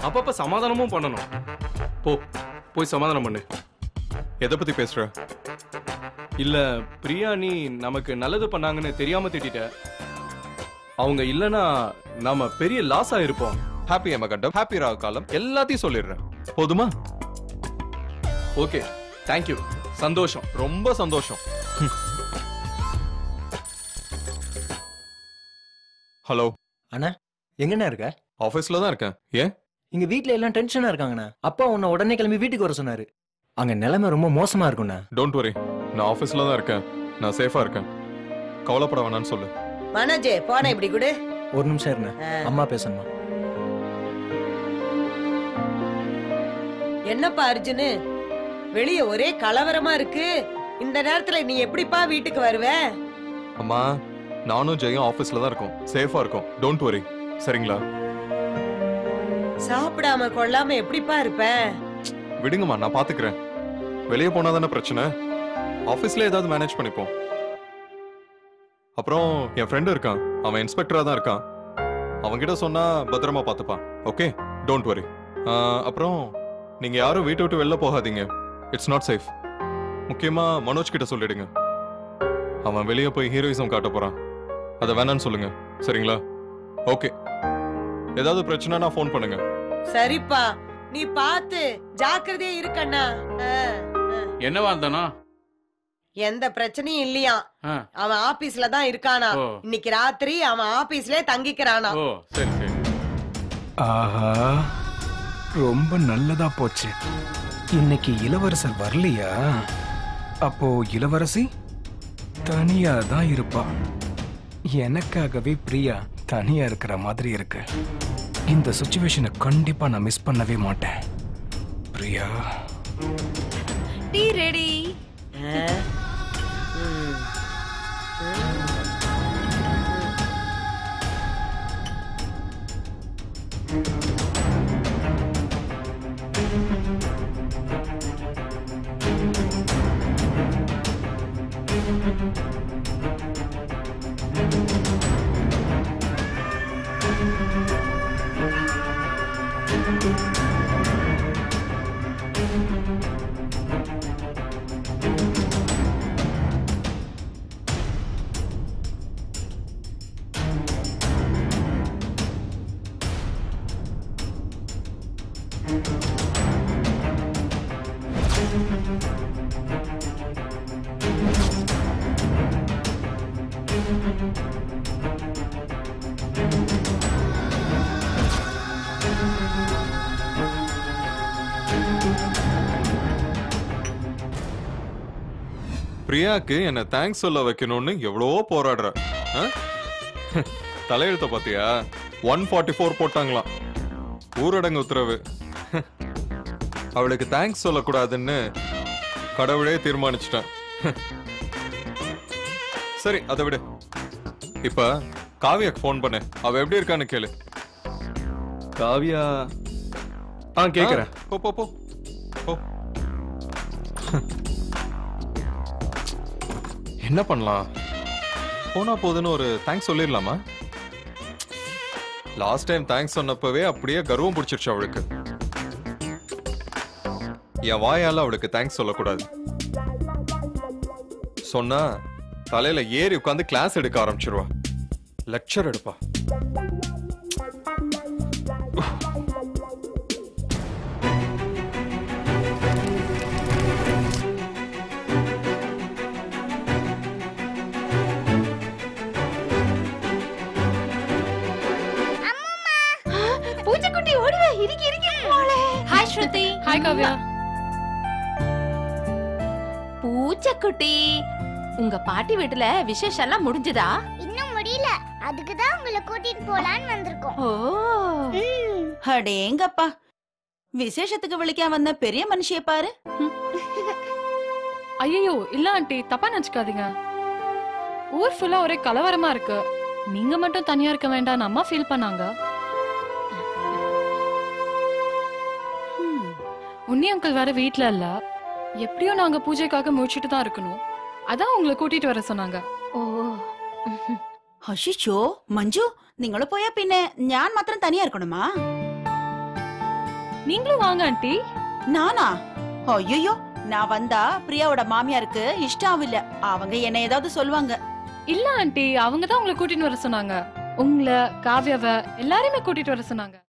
அப்பப்ப சமாதானமும் பண்ணணும் போ போய் சமாதானம் பண்ணு எதை பத்தி பேசுற இல்ல பிரியா நீ நமக்கு நல்லது பண்ணாங்கன்னு தெரியாம திட்டிட்ட அவங்க இல்லனா நாம பெரிய லாஸ் ஆயிருப்போம் ஹாப்பி எமகண்டம் ஹாப்பி ராகு காலம் எல்லாத்தையும் சொல்லிடுறேன் போதுமா ஓகே தேங்க்யூ சந்தோஷம் ரொம்ப சந்தோஷம் ஹலோ அண்ணா எங்கண்ணா இருக்க ஆபீஸ்ல தான் இருக்கேன் ஏன் இங்க வீட்ல எல்லாம் டென்ஷனா இருக்காங்கண்ணா அப்பா உன்னை உடனே கிளம்பி வீட்டுக்கு வர சொன்னாரு அங்க நிலைமை ரொம்ப மோசமா இருக்குண்ணா டோன்ட் வரி நான் ஆபீஸ்ல தான் இருக்கேன் நான் சேஃபா இருக்கேன் கவலைப்பட வேணாம்னு சொல்லு மனோஜே போன இப்படி கொடு ஒரு நிமிஷம் இருண்ணா ஆ. அம்மா பேசணுமா என்னப்பா அர்ஜுனு வெளிய ஒரே கலவரமா இருக்கு இந்த நேரத்துல நீ எப்படிப்பா வீட்டுக்கு வருவ அம்மா நானும் ஜெயும் ஆபீஸ்ல தான் இருக்கோம் சேஃபா இருக்கோம் டோன்ட் வரி சரிங்களா சாப்பிடாம கொள்ளாம எப்படிப்பா இருப்ப விடுங்கம்மா நான் பாத்துக்கிறேன் வெளியே போனா தானே பிரச்சனை ஆபீஸ்ல ஏதாவது மேனேஜ் பண்ணிப்போம் அப்புறம் என் ஃப்ரெண்டு இருக்கான் அவன் இன்ஸ்பெக்டரா தான் இருக்கான் அவன்கிட்ட சொன்னா பத்திரமா பார்த்துப்பான் ஓகே டோன்ட் வரி அப்புறம் நீங்க யாரும் வீட்டை விட்டு வெளில போகாதீங்க இட்ஸ் நாட் சேஃப் முக்கியமா மனோஜ் கிட்ட சொல்லிடுங்க அவன் வெளியே போய் ஹீரோயிசம் காட்ட போறான் அதை வேணான்னு சொல்லுங்க சரிங்களா ஓகே ஏதாவது பிரச்சனைனா ஃபோன் பண்ணுங்க சரிப்பா நீ பார்த்து ஜாக்கிரதையா இருக்கண்ணா ஆ, ஆ. என்னவா இருந்தானா எந்த பிரச்சனையும் இல்லையா ஆ. அவன் ஆபீஸ்ல தான் இருக்கானா ஓ. இன்னைக்கு ராத்திரி அவன் ஆபீஸ்லயே தங்கிக்கிறானா ஓ சரி சரி ஆஹா ரொம்ப நல்லதா போச்சு இன்னைக்கு இளவரசர் வரலையா அப்போ இளவரசி தனியா தான் இருப்பா எனக்காகவே பிரியா தனியா இருக்கிற மாதிரி இருக்கு இந்த சுச்சுவேஷனை கண்டிப்பா நான் மிஸ் பண்ணவே மாட்டேன் பிரியா டீ ரெடி ஆ? ம். பிரியாக்கு என்ன தேங்க்ஸ் சொல்ல வைக்கணும்னு எவ்வளவோ போராடுற ஆ? தலையெழுத்த பாத்தியா ஒன் ஃபார்ட்டி ஃபோர் போட்டாங்களாம் ஊரடங்கு உத்தரவு அவளுக்கு தேங்க்ஸ் சொல்லக்கூடாதுன்னு கடவுளே தீர்மானிச்சிட்டேன் சரி அதை விடு இப்ப காவியாக்கு ஃபோன் பண்ணு அவ எப்படி இருக்கான்னு கேளு காவியா ஆ கேக்குறேன் ஆ, போ போ போ போ என்ன பண்ணலாம் போனா போதுன்னு ஒரு தேங்க்ஸ் சொல்லிடலாமா லாஸ்ட் டைம் தேங்க்ஸ் சொன்னப்பவே அப்படியே கர்வம் பிடிச்சிருச்சு அவளுக்கு என் வாயால அவளுக்கு தேங்க்ஸ் சொல்லக்கூடாது சொன்னா தலையில ஏறி உட்காந்து கிளாஸ் எடுக்க ஆரம்பிச்சிருவா லெக்சர் எடுப்பா பூஜைக்குட்டி ஓடிவா இறுக்கி இறுக்கி போலே ஹாய் ஸ்ருதி ஹாய் காவ்யா பூஜைக்குட்டி உங்க பாட்டி வீட்டுல விசேஷம் எல்லாம் முடிஞ்சதா இன்னும் முடியல அதுக்கு தான் உங்களை கூட்டிட்டு போலான்னு வந்திருக்கோம் ஓ ம். அடேங்கப்பா விசேஷத்துக்கு விളിക്കാൻ வந்த பெரிய மனுஷிய பாரு ஐயோ இல்ல ஆண்டி தப்பா நினைச்சுக்காதீங்க ஊர் ஃபுல்லா ஒரே கலவரமா இருக்கு நீங்க மட்டும் தனியா இருக்க வேண்டாம்னு அம்மா ஃபீல் பண்ணாங்க உன்னி அங்கிள் வேற வீட்ல இல்ல எப்படியும் நாங்க பூஜைக்காக முடிச்சிட்டு தான் இருக்கணும் அதான் உங்களை கூட்டிட்டு வர சொன்னாங்க ഓ അശിച്ചോ മഞ്ജു നിങ്ങൾ പോയാ പിന്നെ ഞാൻ മാത്രം തനിയാ ഇരിക്കണമാ நீங்களும் வாங்க ஆண்டி நானா ஐயோ நான் வந்தா பிரியாவோட மாமியாருக்கு இஷ்டம் இல்ல அவங்க என்ன ஏதாவது சொல்லுவாங்க இல்ல ஆண்டி அவங்க தான் உங்களை கூட்டிட்டு வர சொன்னாங்க உங்களை காவ்யாவ எல்லாரையுமே கூட்டிட்டு வர சொன்னாங்க